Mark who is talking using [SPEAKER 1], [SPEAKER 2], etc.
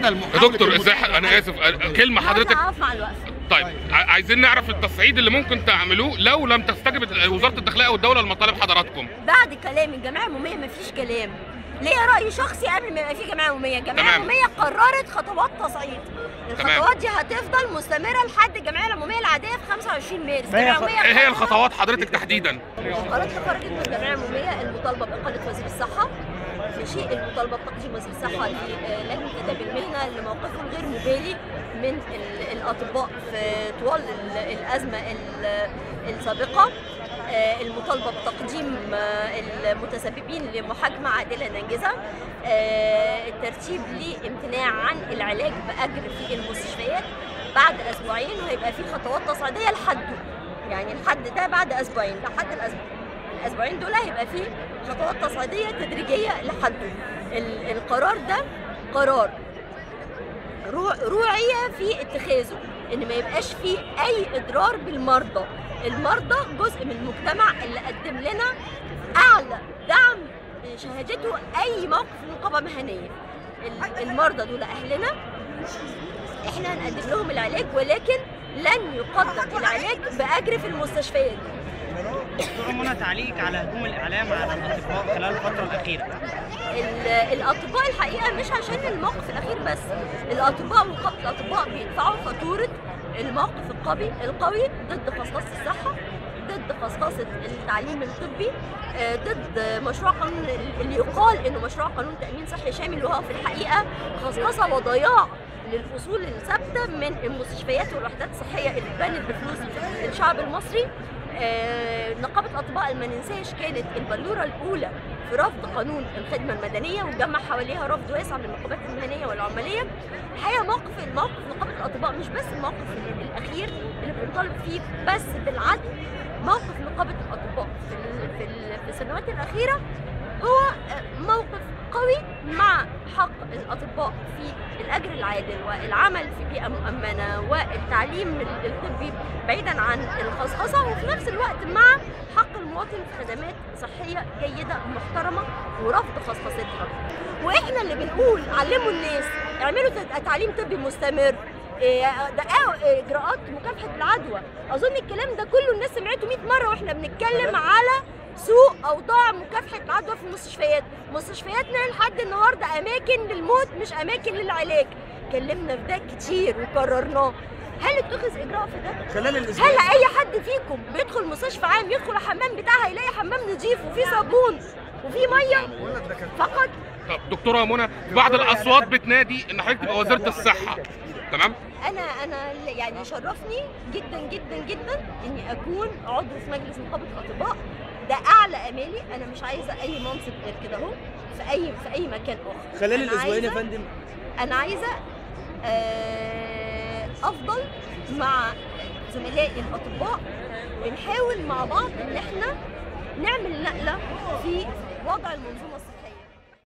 [SPEAKER 1] المحاولة
[SPEAKER 2] يا دكتور
[SPEAKER 1] المتابعة.
[SPEAKER 2] ازاي ح- انا اسف كلمه حضرتك
[SPEAKER 3] هقف مع الوقفه
[SPEAKER 2] طيب ع- عايزين نعرف التصعيد اللي ممكن تعملوه لو لم تستجب وزاره الداخليه او الدوله لمطالب حضراتكم
[SPEAKER 3] بعد كلام الجمعيه العموميه مفيش كلام ليا راي شخصي قبل ما يبقى في جمعيه عموميه الجمعيه
[SPEAKER 2] تمام.
[SPEAKER 3] العموميه قررت خطوات تصعيد
[SPEAKER 2] تمام.
[SPEAKER 3] الخطوات دي هتفضل مستمره لحد الجمعيه العموميه العاديه في 25 مارس
[SPEAKER 1] ما هي
[SPEAKER 3] الجمعية
[SPEAKER 1] خ-
[SPEAKER 3] العمومية
[SPEAKER 2] ايه هي
[SPEAKER 3] قررت-
[SPEAKER 2] الخطوات حضرتك تحديدا
[SPEAKER 3] قرارات خرجت من الجمعيه العموميه المطالبه باقاله وزير الصحه ماشي المطالبه بتقديم وزير الصحه للجنه اداب المهنه لموقفه الغير مبالي من ال- الاطباء في طوال ال- الازمه ال- السابقه آه، المطالبه بتقديم آه، المتسببين لمحاكمه عادله ناجزه آه، الترتيب لامتناع عن العلاج باجر في المستشفيات بعد اسبوعين وهيبقى في خطوات تصعيديه لحده يعني الحد ده بعد اسبوعين لحد الاسبوع الاسبوعين دول هيبقى فيه خطوات تصعيديه تدريجيه لحده ال- القرار ده قرار رو- روعيه في اتخاذه ان ما يبقاش فيه اي اضرار بالمرضى المرضى جزء من المجتمع اللي قدم لنا اعلى دعم شهادته اي موقف نقابه مهنيه ال- المرضى دول اهلنا احنا هنقدم لهم العلاج ولكن لن يقدم العلاج باجر في المستشفيات
[SPEAKER 4] دكتورة منى تعليق على هجوم الإعلام على الأطباء خلال الفترة الأخيرة
[SPEAKER 3] ال- الاطباء الحقيقه مش عشان الموقف الاخير بس الاطباء ونقابه الاطباء بيدفعوا فاتوره الموقف القوي القوي ضد خصخصه الصحه ضد خصخصه التعليم الطبي آه، ضد مشروع قانون اللي يقال انه مشروع قانون تامين صحي شامل وهو في الحقيقه خصخصه وضياع للاصول الثابته من المستشفيات والوحدات الصحيه اللي اتبنت بفلوس الشعب المصري آه، نقابه الاطباء ما ننساش كانت البلوره الاولى في رفض قانون الخدمه المدنيه وجمع حواليها رفض واسع من النقابات المهنيه والعماليه الحقيقه موقف الموقف نقابه الاطباء مش بس الموقف ال- الاخير اللي بنطالب فيه بس بالعدل موقف نقابه الاطباء في ال- في ال- في السنوات الاخيره هو آه، موقف قوي مع حق الاطباء في الاجر العادل والعمل في بيئه مؤمنه والتعليم ال- الطبي بعيدا عن الخصخصه وفي نفس الوقت مع حق المواطن في خدمات صحيه جيده محترمه ورفض خصخصتها واحنا اللي بنقول علموا الناس اعملوا تد- تعليم طبي مستمر إيه، دققوا اجراءات مكافحه العدوى اظن الكلام ده كله الناس سمعته 100 مره واحنا بنتكلم على سوء اوضاع مكافحه العدوى في المستشفيات مستشفياتنا لحد النهارده اماكن للموت مش اماكن للعلاج اتكلمنا في ده كتير وكررناه هل اتخذ اجراء في ده
[SPEAKER 1] خلال الاسبوع
[SPEAKER 3] هل اي حد فيكم بيدخل مستشفى عام يدخل الحمام بتاعها يلاقي حمام نظيف وفيه صابون وفيه ميه فقط
[SPEAKER 2] طب دكتوره منى بعض الاصوات بتنادي ان حضرتك تبقى وزيره الصحه تمام
[SPEAKER 3] انا انا يعني يشرفني جدا جدا جدا اني اكون عضو في مجلس نقابه الاطباء ده اعلى امالي انا مش عايزه اي منصب غير كده اهو في اي في اي مكان اخر
[SPEAKER 1] خلال
[SPEAKER 3] أنا
[SPEAKER 1] الاسبوعين يا
[SPEAKER 3] عايزة-
[SPEAKER 1] فندم
[SPEAKER 3] انا عايزه آه، افضل مع زملائي الاطباء ونحاول مع بعض ان احنا نعمل نقله في وضع المنظومه الصحيه